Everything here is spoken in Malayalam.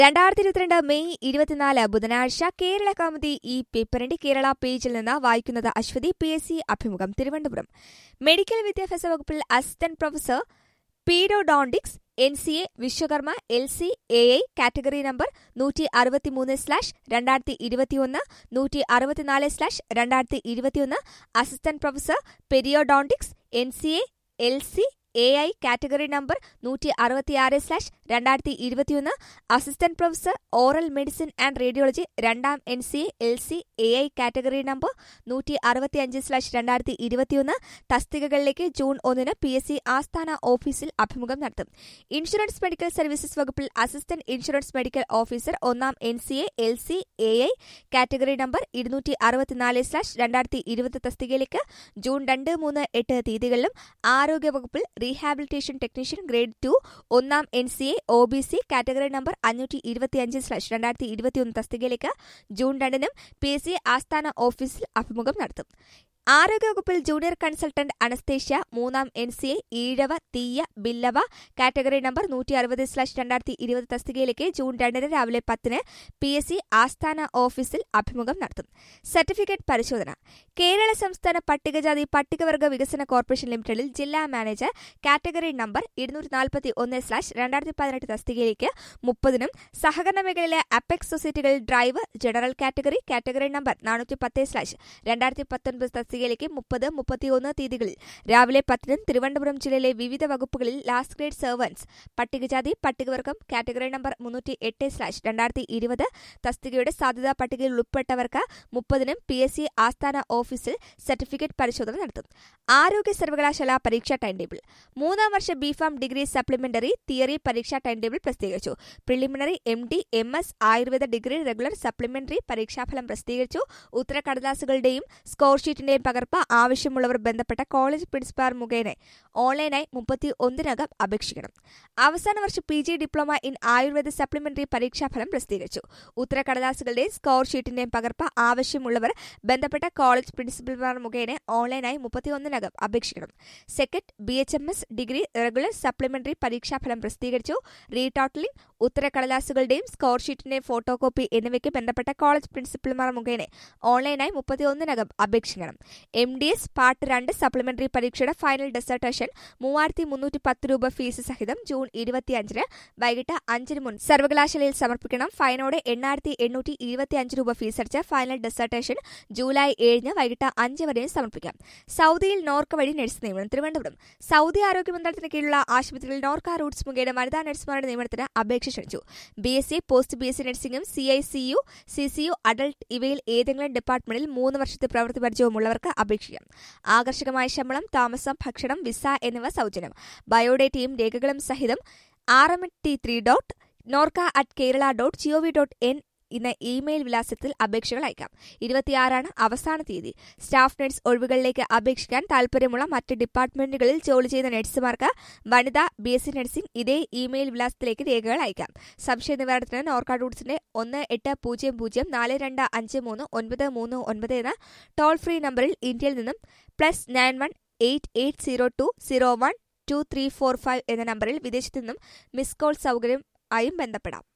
രണ്ടായിരത്തി ഇരുപത്തിരണ്ട് മെയ് ഇരുപത്തിനാല് ബുധനാഴ്ച കേരള കൗമുദി ഈ പേപ്പറിന്റെ കേരള പേജിൽ നിന്ന് വായിക്കുന്നത് അശ്വതി പി എസ് സി അഭിമുഖം തിരുവനന്തപുരം മെഡിക്കൽ വിദ്യാഭ്യാസ വകുപ്പിൽ assistant professor pedodontics N C A Vishwakarma L C A I category number നൂറ്റി അറുപത്തിമൂന്ന് സ്ലാഷ് രണ്ടായിരത്തി ഇരുപത്തിയൊന്ന് നൂറ്റി അറുപത്തിനാല് സ്ലാഷ് രണ്ടായിരത്തി ഇരുപത്തിയൊന്ന് assistant professor periodontics N C A L C A I category number നൂറ്റി അറുപത്തിയാറ് സ്ലാഷ് രണ്ടായിരത്തി ഇരുപത്തിയൊന്ന് assistant professor oral medicine and radiology രണ്ടാം N C L C A I category number നൂറ്റി അറുപത്തിയഞ്ച് സ്ലാഷ് രണ്ടായിരത്തി ഇരുപത്തിയൊന്ന് തസ്തികകളിലേക്ക് ജൂൺ ഒന്നിന് പി എസ് സി ആസ്ഥാന ഓഫീസിൽ അഭിമുഖം നടത്തും ഇൻഷുറൻസ് മെഡിക്കൽ സർവീസസ് വകുപ്പിൽ അസിസ്റ്റന്റ് ഇൻഷുറൻസ് മെഡിക്കൽ ഓഫീസർ ഒന്നാം N C A L C A I category number ഇരുന്നൂറ്റി അറുപത്തിനാല് സ്ലാഷ് രണ്ടായിരത്തി ഇരുപത് തസ്തികയിലേക്ക് ജൂൺ രണ്ട് മൂന്ന് എട്ട് തീയതികളിലും ആരോഗ്യവകുപ്പിൽ റീഹാബിലിറ്റേഷൻ ടെക്നീഷ്യൻ ഗ്രേഡ് ടു ഒന്നാം N C A O B C category number അഞ്ഞൂറ്റി ഇരുപത്തിയഞ്ച് സ്ലാഷ് രണ്ടായിരത്തി ഇരുപത്തിയൊന്ന് തസ്തികയിലേക്ക് ജൂൺ രണ്ടിനും പി എസ് സി ആസ്ഥാന ഓഫീസിൽ അഭിമുഖം നടത്തും ആരോഗ്യവകുപ്പിൽ ജൂനിയർ കൺസൾട്ടന്റ് അനസ്തേഷ്യ മൂന്നാം N C A Ezhava Thiyya Billava category number നൂറ്റി അറുപത് സ്ലാഷ് രണ്ടായിരത്തി ഇരുപത് തസ്തികയിലേക്ക് ജൂൺ രണ്ടിന് രാവിലെ പത്തിന് പി എസ് സി ആസ്ഥാന ഓഫീസിൽ അഭിമുഖം നടത്തും സർട്ടിഫിക്കറ്റ് പരിശോധന കേരള സംസ്ഥാന പട്ടികജാതി പട്ടികവർഗ വികസന കോർപ്പറേഷൻ ലിമിറ്റഡിൽ ജില്ലാ മാനേജർ കാറ്റഗറി നമ്പർ ഇരുന്നൂറ്റി നാൽപ്പത്തി ഒന്ന് സ്ലാഷ് രണ്ടായിരത്തി പതിനെട്ട് തസ്തികയിലേക്ക് മുപ്പതിനും സഹകരണ മേഖലയിലെ അപ്പെക്സ് സൊസൈറ്റികളിൽ drive general category category number നാനൂറ്റി പത്ത് സ്ലാഷ് രണ്ടായിരത്തി പത്തൊൻപത് തസ്തികയിലേക്ക് മുപ്പത് മുപ്പത്തിയൊന്ന് തീയതികളിൽ രാവിലെ പത്തിനും തിരുവനന്തപുരം ജില്ലയിലെ വിവിധ വകുപ്പുകളിൽ ലാസ്റ്റ് ഗ്രേഡ് സെർവൻസ് പട്ടികജാതി പട്ടികവർഗം കാറ്റഗറി നമ്പർ മുന്നൂറ്റി എട്ട് സ്ലാഷ് രണ്ടായിരത്തി ഇരുപത് തസ്തികയുടെ സാധ്യതാ പട്ടികയിൽ ഉൾപ്പെട്ടവർക്ക് മുപ്പതിനും പി എസ് സി ആസ്ഥാന ഓഫീസിൽ സർട്ടിഫിക്കറ്റ് പരിശോധന നടത്തും ആരോഗ്യ സർവകലാശാല പരീക്ഷാ ടൈം ടേബിൾ മൂന്നാം വർഷ ബിഫാം ഡിഗ്രി സപ്ലിമെന്ററി തിയറി പരീക്ഷാ ടൈം ടേബിൾ പ്രസിദ്ധീകരിച്ചു preliminary M D M S Ayurveda degree regular supplementary പരീക്ഷാഫലം പ്രസിദ്ധീകരിച്ചു ഉത്തരക്കടലാസുകളുടെയും സ്കോർ ഷീറ്റിന്റെയും പകർപ്പ് ആവശ്യമുള്ളവർ ബന്ധപ്പെട്ട കോളേജ് പ്രിൻസിപ്പാൾ മുഖേന ഓൺലൈനായി മുപ്പത്തി ഒന്നിനകം അപേക്ഷിക്കണം അവസാന വർഷ P G diploma in Ayurveda supplementary പരീക്ഷാഫലം പ്രസിദ്ധീകരിച്ചു ഉത്തരക്കടലാസുകളുടെയും സ്കോർ ഷീറ്റിന്റെയും പകർപ്പ് ആവശ്യമുള്ളവർ ബന്ധപ്പെട്ട കോളേജ് പ്രിൻസിപ്പൽമാർ മുഖേന ഓൺലൈനായി മുപ്പത്തിയൊന്നിനകം അപേക്ഷിക്കണം second B H M S degree regular supplementary പരീക്ഷാഫലം പ്രസിദ്ധീകരിച്ചു റീടോട്ടലിംഗ് ഉത്തരക്കടലാസുകളുടെയും സ്കോർ ഷീറ്റിന്റെയും ഫോട്ടോ കോപ്പി എന്നിവയ്ക്ക് ബന്ധപ്പെട്ട കോളേജ് പ്രിൻസിപ്പൽമാർ മുഖേന ഓൺലൈനായി മുപ്പത്തിയൊന്നിനകം അപേക്ഷിക്കണം എം ഡി എസ് പാർട്ട് രണ്ട് സപ്ലിമെന്ററി പരീക്ഷയുടെ ഫൈനൽ ഡെസർട്ടേഷൻ മൂവായിരത്തി മുന്നൂറ്റി പത്ത് രൂപ ഫീസ് സഹിതം ജൂൺ ഇരുപത്തിയഞ്ചിന് വൈകിട്ട് അഞ്ചിന് മുൻ സർവകലാശാലയിൽ സമർപ്പിക്കണം ഫൈനോടെ എണ്ണായിരത്തി എണ്ണൂറ്റി ഇരുപത്തിയഞ്ച് രൂപ ഫീസടിച്ച് ഫൈനൽ ഡെസർട്ടേഷൻ ജൂലൈ ഏഴിന് വൈകിട്ട് അഞ്ച് വരെയും സമർപ്പിക്കാം സൗദിയിൽ നോർക്ക വഴി നഴ്സ് നിയമനം തിരുവനന്തപുരം സൗദി ആരോഗ്യ മന്ത്രാലയത്തിന് കീഴിലുള്ള ആശുപത്രികളിൽ നോർക്ക റൂട്ട്സ് മുഖേന വനിതാ നഴ്സുമാരുടെ നിയമനത്തിന് അപേക്ഷ ക്ഷണിച്ചു B S C post B S C നഴ്സിംഗും C I C U C C U adult ഇവയിൽ ഏതെങ്കിലും ഡിപ്പാർട്ട്മെന്റിൽ മൂന്ന് വർഷത്തെ പ്രവൃത്തി പരിചയമുള്ളവർക്ക് അപേക്ഷിക്കാം ആകർഷകമായ ശമ്പളം താമസം ഭക്ഷണം വിസ എന്നിവ സൗജന്യം ബയോഡേറ്റയും രേഖകളും സഹിതം R M T three dot Norka at Kerala dot G O V dot N എന്ന ഇമെയിൽ വിലാസത്തിൽ അപേക്ഷകൾ അയക്കാം ഇരുപത്തിയാറാണ് അവസാന തീയതി സ്റ്റാഫ് നഴ്സ് ഒഴിവുകളിലേക്ക് അപേക്ഷിക്കാൻ താൽപര്യമുള്ള മറ്റ് ഡിപ്പാർട്ട്മെന്റുകളിൽ ജോലി ചെയ്യുന്ന നഴ്സുമാർക്ക് വനിതാ ബി എസ് സി നഴ്സിംഗ് ഇതേ ഇമെയിൽ വിലാസത്തിലേക്ക് രേഖകൾ അയക്കാം സംശയ നിവാരണത്തിന് നോർക്ക റൂട്ട്സിന്റെ ഒന്ന് എട്ട് പൂജ്യം പൂജ്യം നാല് രണ്ട് അഞ്ച് മൂന്ന് ഒൻപത് മൂന്ന് ഒൻപത് എന്ന ടോൾ ഫ്രീ നമ്പറിൽ ഇന്ത്യയിൽ നിന്നും plus nine one eight eight zero two zero one two three four five എന്ന നമ്പറിൽ വിദേശത്തു നിന്നും മിസ് കോൾ സൗകര്യം ആയും ബന്ധപ്പെടാം